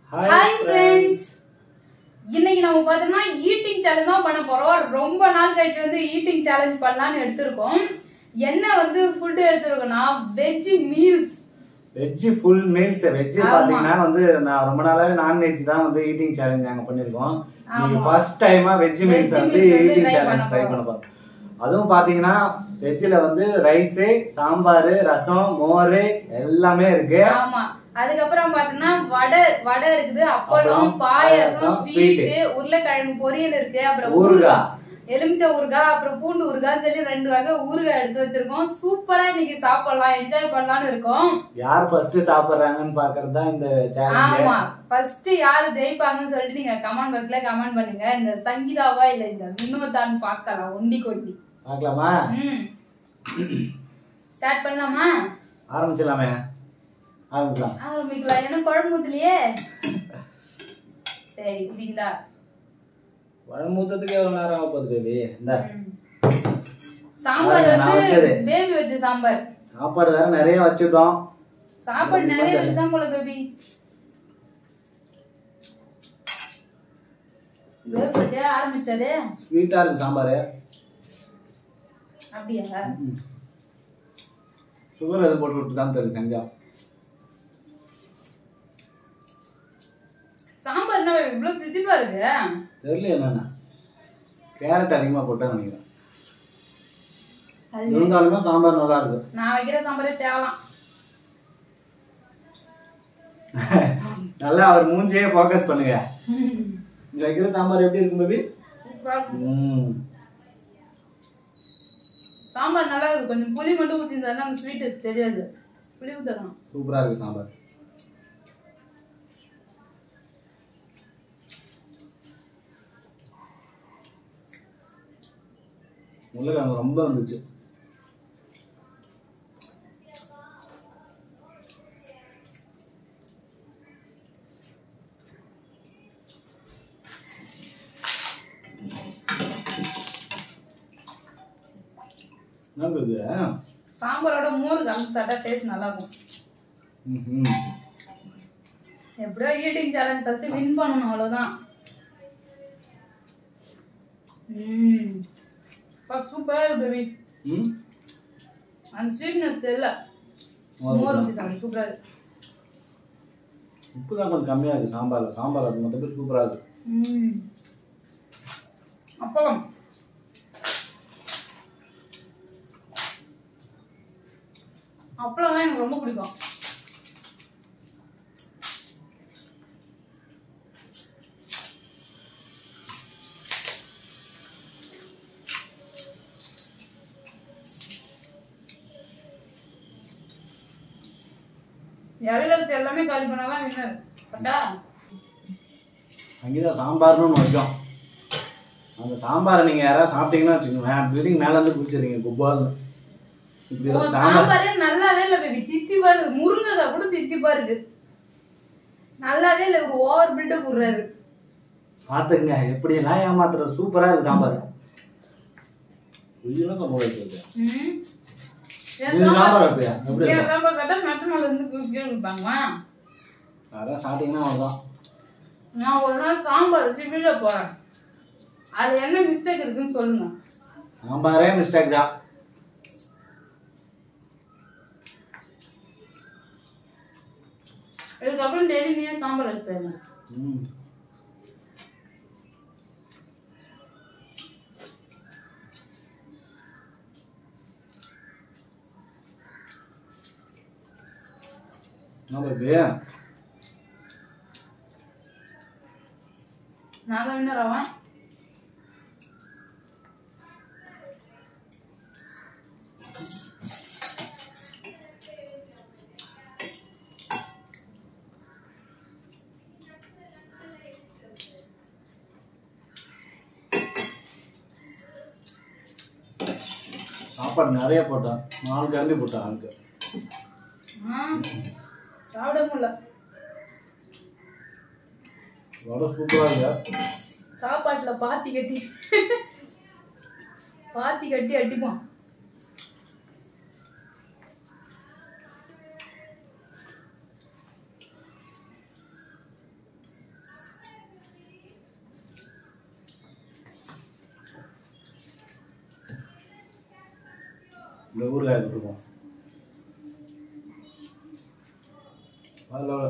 Hi friends இன்னைக்கு நம்ம பார்த்தோம்னா ஈட்டிங் சேலஞ்ச் தான் பண்ண போறோம் ரொம்ப நாள் கழிச்சு வந்து ஈட்டிங் சேலஞ்ச் பண்ணலாம்னு எடுத்திருக்கோம் என்ன வந்து ஃபுட் எடுத்திருக்கோம்னா veg meals veg full meals veg ஆமா. பாத்தீங்கன்னா வந்து நான் ரொம்ப நாளாவே நான்வெஜ் தான் வந்து ஈட்டிங் சேலஞ்ச் நாங்க பண்ணிருக்கோம் நீங்க ஆமா. ஃபர்ஸ்ட் டைமா வெஜ் Veg மீல்ஸ் வந்து meals வந்து ஈட்டிங் try சேலஞ்ச் பண்ண ட்ரை பண்ண போறோம் அதுவும் பாத்தீங்கன்னா வெஜ்ல வந்து ரைஸ் சாம்பார் ரசம் மோர் எல்லாமே இருக்கு ஆமா அதுக்கப்புறம் பார்த்தோம்னா வடை வடை இருக்குது அப்பளம் அப்பளம், பாயாசம் பாயாசம், ஸ்வீட் sweet. உருளைக்கிழங்கு பொரியல் இருக்கு அப்புறம் ஊறுகாய். ஊறுகாய் எலுமிச்சை ஊறுகாய் அப்புறம் பூண்டு ஊறுகாய் சொல்லி ரெண்டு வகை ஊறுகாய் எடுத்து வச்சிருக்கோம் சூப்பரா இன்னைக்கு சாப்பிடலாம் என்ஜாய் பண்ணலாம்னு இருக்கோம் யார் ஃபர்ஸ்ட் சாப்பிடுறாங்கன்னு பாக்குறது தான் இந்த சேலஞ்ச் ஆமா ஃபர்ஸ்ட் யாரு ஜெயிப்பாங்கன்னு சொல்லிட்டு நீங்க கமெண்ட் பாக்ஸ்ல கமெண்ட் பண்ணுங்க இந்த சங்கீதாவா இல்ல இந்த வினோதான்னு பார்க்கலாம் ஒண்டி கொண்டி பார்க்கலாமா ம் ஸ்டார்ட் பண்ணலாமா ஆரம்பிச்சிடலாமே ஆரம்பிக்கலாம் ஆரம்பிக்கலாம் எனக்கு குழம்பு ஊத்தலையே சரி புரியுதா மூத்தத்துக்கு எவ்வளவு நேரம் ஆக போகுது பேபி இந்த சாம்பார் அதான் நான் வந்து வச்சது. பேபி வச்ச சாம்பார் சாப்பாடு வேற நிறைய வச்சுட்டோம் சாப்பாடு நிறைய இருக்குதான் போல பேபி பேபி வச்ச ஆரம்பிச்சிட்டாரு ஸ்வீட்டா இருக்கு சாம்பார் அப்படியா சுகர் எது போட்டு விட்டு தான் தெரியும் செஞ்சா சாம்பார் என்ன இவ்வளவு தித்திப்பா இருக்கு தெரியல என்னென்ன கேரட் அதிகமா போட்டா நினைக்கிறேன் அது இருந்தாலுமே சாம்பார் நல்லா இருக்கு நான் வைக்கிற சாம்பாரே தேவலாம் நல்லா அவர் மூஞ்சியே ஃபோக்கஸ் பண்ணுங்க இங்க வைக்கிற சாம்பார் எப்படி இருக்கும் பேபி சூப்பரா இருக்கு. ம் சாம்பார் நல்லா இருக்கு கொஞ்சம் புளி மட்டும் ஊத்திருந்தா அந்த ஸ்வீட் தெரியாது புளி ஊத்தலாம் சூப்பரா இருக்கு சாம்பார் உருளைக்கிழங்கு ரொம்ப வந்துச்சு என்ன பேபி சாம்பாரோட மோர் கலந்து சாப்பிட்டா டேஸ்ட் நல்லா இருக்கும் ம் எப்படியோ ஈட்டிங் சேலஞ்ச் ஃபர்ஸ்ட் வின் பண்ணணும் அவ்வளவுதான் ம் சூப்பரா இருக்கு பேபி ம் அந்த ஸ்வீட்னஸ் தெரியல மோர் மோர் ஊற்றி சாப்பிடு சூப்பரா இருக்கு உப்பு தான் கொஞ்சம் கம்மியாக இருக்குது சாம்பாரில் சாம்பார் அது மற்றபடி சூப்பராக இருக்குது ம் அப்பளம் அப்பளம்லாம் எனக்கு ரொம்ப பிடிக்கும் இலையில வச்ச எல்லாமே காலி பண்ணாதான் வின்னர் கரெக்டா அங்கேதான் சாம்பார்னு ஒன்று வைக்கும் அந்த சாம்பாரை நீங்கள் யாராவது சாப்பிட்டீங்கன்னா வச்சுக்கோங்களேன் பில்டிங் மேலேருந்து குடிச்சிருங்க குப்பால்னு இப்படி ஓ, ஒரு சாம்பார் சாம்பாரே நல்லாவே இல்ல பேபி தித்திப்பா இருக்கு முருங்கைக்காய் கூட தித்திப்பா இருக்கு நல்லாவே இல்ல ஒரு ஓவர் பில்டப் விடுறாரு பார்த்துக்குங்க எப்படியெல்லாம் ஏமாத்துறது சூப்பராக இருக்குது சாம்பார் உயிரெல்லாம் சாம்பார் வைக்கிறது ம். என் இது சாம்பார் சாம்பார் வைப்பியா எப்படி என் இருக்கும் சாம்பார் கட்டா மற்ற நாள் இருந்து கொடுப்பாங்க யாராவது சாப்பிட்டீங்கன்னா அவ்வளோதான் நான் ஒரு நாள் சாம்பார் வச்சு வீட போறேன் அது என்ன மிஸ்டேக் இருக்குன்னு சொல்லுங்க சாம்பாரே மிஸ்டேக் தான் இதுக்கப்புறம் டெய்லி நீயே சாம்பார் வச்சு தருங்க ம் என்ன பேபி நான் தான் வின்னர் ஆவேன் சாப்பாடு நிறைய போட்டேன் நாலு கரண்டி போட்டேன் ஆளுக்கு ஆ, சாப்பிட முடியல வடை சூப்பராக இருக்கு சாப்பாட்டுல பாத்தி கட்டி பாத்தி கட்டி அடிப்போம் இந்த ஊறுகாய் இருக்கும் அதில்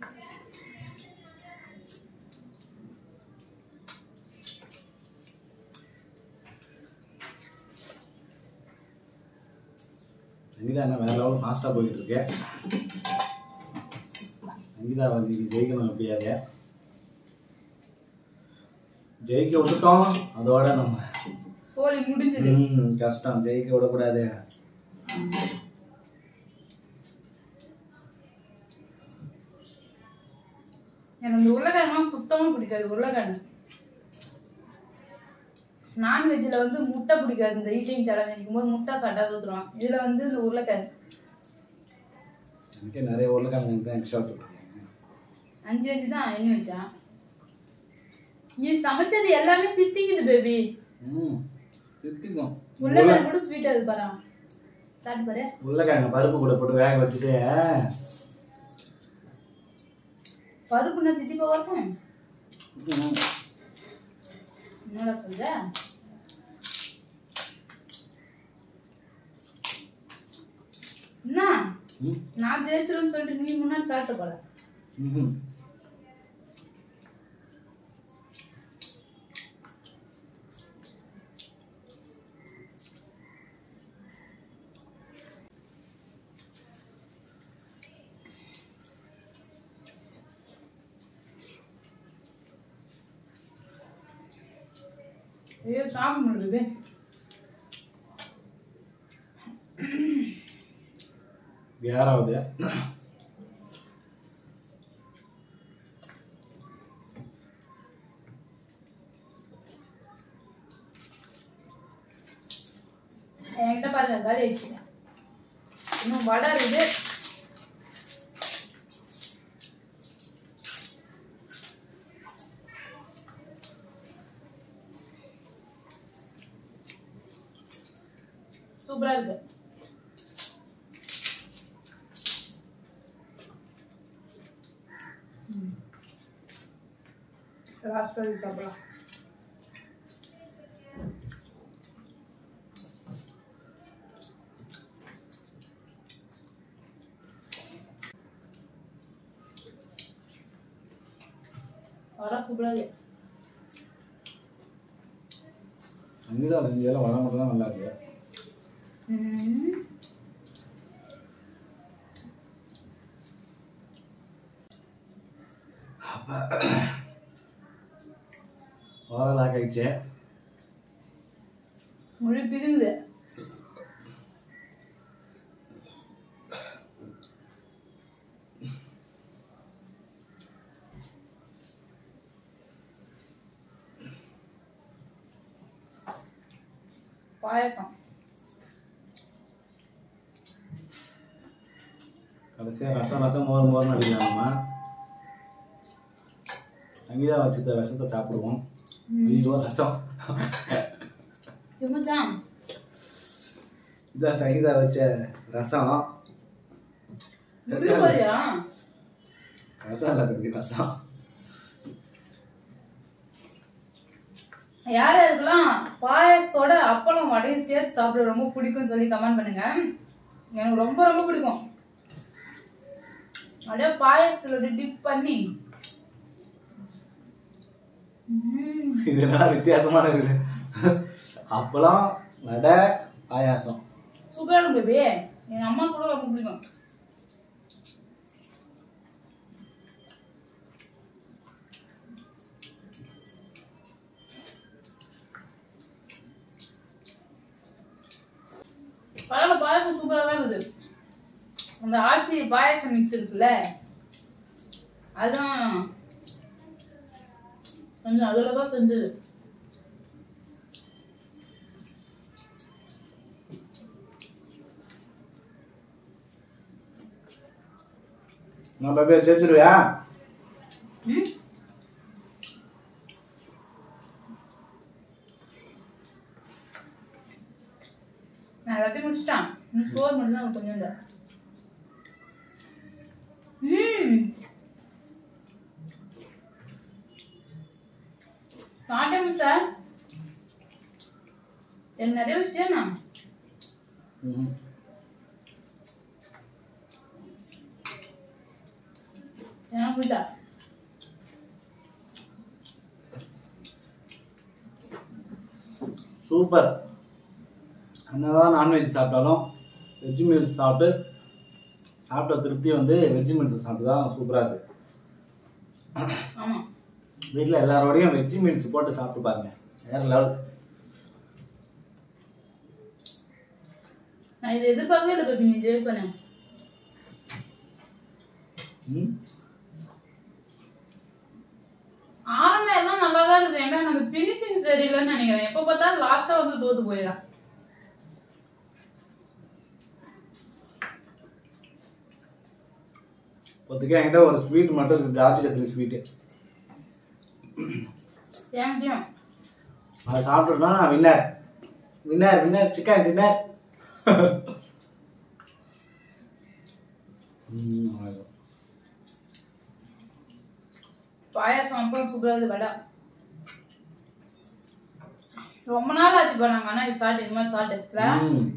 சங்கீதா என்ன வேற லெவலில் ஃபாஸ்ட்டாக போயிட்டு இருக்கு சங்கீதா வந்து ஜெயிக்கணும் எப்படியாவது ஜெயிக்க விட்டுட்டோம் அதோட நம்ம சோலி முடிஞ்சது ம், கஷ்டம் ஜெயிக்க விடக்கூடாது எனக்கு இந்த உருளைக்கிழங்குலாம் சுத்தமா பிடிக்காது உருளைக்கிழங்கு நான்வெஜ்ல வந்து முட்டை பிடிக்காது இந்த ஈட்டிங் சேலஞ்ச் நிற்கும்போது முட்டை சாட்டா ஊற்றுருவான் இதுல வந்து இந்த உருளைக்கிழங்கு எனக்கே நிறைய உருளைக்கிழங்கு தான் எக்ஸ்ட்ரா விட்டுருக்கேன் அஞ்சு அஞ்சு தான் எண்ணி வச்சா நீ சமைச்சது எல்லாமே தித்திக்குது பேபி ம் தித்திக்கும் உருளைக்கிழங்கு கூட ஸ்வீட் அது பாரு சாப்பிட்டு பாரு உருளைக்கிழங்கு பருப்பு கூட போட்டு வேக வச்சுட்டு பருப்புனா தித்திப்பா இருக்கும் ம், என்னடா சொல்ற என்ன ம், நான் ஜெயிச்சிருன்னு சொல்லிட்டு நீ முன்னாடி சாப்பிட்டு போல ம். ஐயோ சாப்பிட முடியுது யாராவது என்கிட்ட பாருங்க காலி ஆயிடுச்சுங்க இன்னும் வடை இருக்குது சூப்பரா இருக்கு லாஸ்ட் வரைக்கும் சாப்பிடலாம் வடை சூப்பரா இருக்கு சங்கீதா செஞ்சதெல்லாம் வர மட்டும் தான் நல்லா இருக்கு ம்ம். ஓரலாக கழிச்சு மொழி பிதுங்குது பாயசம் கடைசியாக ரசம் ரசம் மோர் மோர்னு அடிக்கலாமா சங்கீதா வச்சுத்த ரசத்தை சாப்பிடுவோம் ஐயோ ரசம் சும்மாதான் இதான் சங்கீதா வச்ச ரசம் முடி போறியா ரசம் இல்லை தம்பி ரசம் யார் யாருக்கெல்லாம் பாயாசத்தோட அப்பளம் வடையும் சேர்த்து சாப்பிட ரொம்ப பிடிக்கும்னு சொல்லி கமெண்ட் பண்ணுங்க எனக்கு ரொம்ப ரொம்ப பிடிக்கும் அப்படியே பாயாசத்துல டிப் பண்ணி ம்ம். இது என்னடா வித்தியாசமான இருக்குது அப்பளம் வடை பாயாசம் சூப்பரா இருக்கும் பேபி எங்க அம்மா கூட ரொம்ப பிடிக்கும் பரவாயில்ல பாயாசம் சூப்பரா தான் இருக்குது அந்த ஆச்சி பாயாசம் மிக்ஸ் இருக்குல்ல அதுதான் கொஞ்சம் அதில் தான் செஞ்சது நம்ம பேர் ஜெயிச்சிருவியா ம் நான் எல்லாத்தையும் முடிச்சிட்டான் இன்னும் சோறு மட்டும் தான் கொஞ்சம் ம் சாப்பிட்டேன் சார் எனக்கு நிறைய வச்சிட்டேன் நான் ம் ஏன் புரியுதா சூப்பர் என்னதான் நான்வெஜ் சாப்பிட்டாலும் வெஜ் மீல்ஸ் சாப்பிட்டு சாப்பிட்ட திருப்தி வந்து வெஜ் மீல்ஸ் சாப்பிட்டு தான் சூப்பராக இருக்குது ஆமா வீட்டில் எல்லாரோடையும் வெஜ் மீல்ஸ் போட்டு சாப்பிட்டு பாருங்க வேற லெவல் நான் இதை எதிர்பார்க்கவே இல்லை பேபி நீ ஜெயிப்பேன்னு ம் ஆரம்பம் எல்லாம் நல்லா தான் இருக்குது ஏன்னா நம்ம பினிஷிங் சரியில்லைன்னு நினைக்கிறேன் எப்போ பார்த்தாலும் லாஸ்ட்டாக வந்து தோத்து போயிடறான் இப்போதைக்கு என்கிட்ட ஒரு ஸ்வீட் மட்டும் இருக்குது திராட்சை கத்திரி ஸ்வீட்டு என்கிட்டயும் அதை சாப்பிட்டோம்னா நான் winner winner winner chicken dinner பாயாசம் அப்புறம் சூப்பராக இருக்குது கடை ரொம்ப நாள் ஆச்சு போனாங்க ஆனால் இது சாப்பிட்டு இது மாதிரி சாப்பிட்டு ம்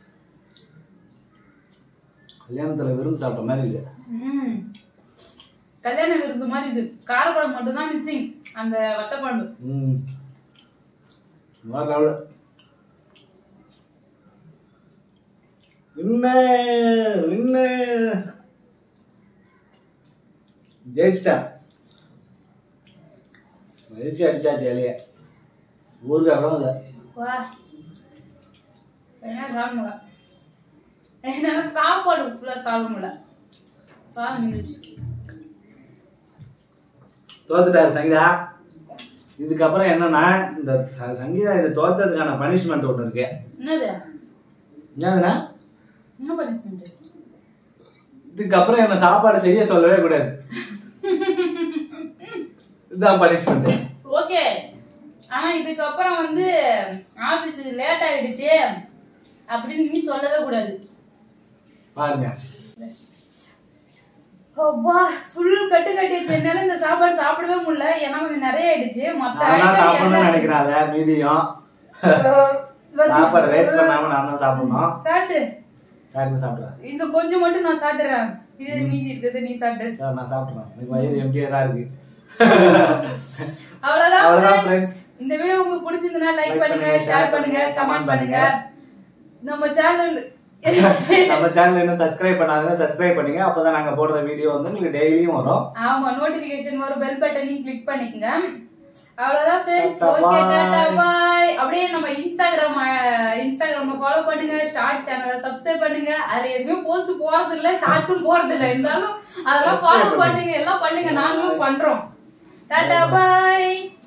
கல்யாணத்தில் விருந்து சாப்பிட்ட மாதிரி இது ம் கல்யாண விருந்து மாதிரி இது காரக்குழம்பு மட்டும்தான் மிஸ்ஸிங் அந்த வத்தக்குழம்பு ம் வேற லெவலு வின்னர் வின்னர் ஜெயிச்சிட்டேன் ஜெயிச்சு அடிச்சாச்சு வேலையை ஊருக்கு அவ்வளோ இல்லை வா என்ன சாப்பிட முடியல என்னால சாப்பாடு ஃபுல்லாக சாப்பிட முடியல சாதம் மிந்துச்சு தோத்துட்டாரு சங்கீதா இதுக்கப்புறம் என்னன்னா இந்த ச- சங்கீதா இதை தோத்ததுக்கான பனிஷ்மெண்ட் ஒன்று இருக்கு என்னது என்னதுன்னா என்ன பனிஷ்மெண்ட் இதுக்கப்புறம் என்ன சாப்பாடு செய்ய சொல்லவே கூடாது இதுதான் பனிஷ்மெண்ட் ஓகே ஆனா இதுக்கப்புறம் வந்து ஆபீஸ் லேட் ஆயிடுச்சு அப்படின்னு நீ சொல்லவே கூடாது பாருங்க அப்பா ஃபுல் கட்டு கட்டிடுச்சு என்னால இந்த சாப்பாடு சாப்பிடவே முடியல ஏன்னா கொஞ்சம் நிறைய ஆயிடுச்சு மத்த நான் தான் item சாப்பிடணும்னு எல்லாம் நினைக்கிறேன் அதை மீதியும் வந்து- சாப்பாடு வேஸ்ட் பண்ணாம நான் தான் சாப்பிடணும் சாப்பிட்டு சாப்பிட்டு சாப்பிட்றேன் இந்த கொஞ்சம் மட்டும் நான் சாப்பிடுறேன் இது மீதி இருக்குது நீ சாப்பிடு சார் நான் சாப்பிட்றேன் எனக்கு வயிறு எம்டியா தான் இருக்கு அவ்வளவுதான் அவ்வளவுதான் friends. friends. இந்த வீடியோ உங்களுக்கு பிடிச்சிருந்தா லைக் Like பண்ணுங்க பண்ணுங்க, ஷேர் share பண்ணுங்க பண்ணுங்க, கமெண்ட் comment பண்ணுங்க நம்ம சேனல் நம்ம சேனல் இன்னும் சப்ஸ்கிரைப் பண்ணாதவங்க சப்ஸ்கிரைப் பண்ணுங்க அப்பதான் நாங்க போடுற வீடியோ வந்து உங்களுக்கு டெய்லியும் வரும் ஆமா நோட்டிபிகேஷன் வரும் பெல் பட்டனையும் கிளிக் பண்ணிக்கங்க அவ்வளவுதான் friends Tata, okay bye. Tata bye அப்படியே நம்ம இன்ஸ்டாகிராம் இன்ஸ்டாகிராம்ல ஃபாலோ பண்ணுங்க ஷார்ட் சேனலை சப்ஸ்கிரைப் பண்ணுங்க அதுல எதுவுமே போஸ்ட் போறது இல்ல ஷார்ட்ஸும் போறது இல்ல இருந்தாலும் அதெல்லாம் Subscribe ஃபாலோ பண்ணுங்க. பண்ணுங்க எல்லாம் பண்ணுங்க நாங்களும் பண்றோம் டாடா பாய்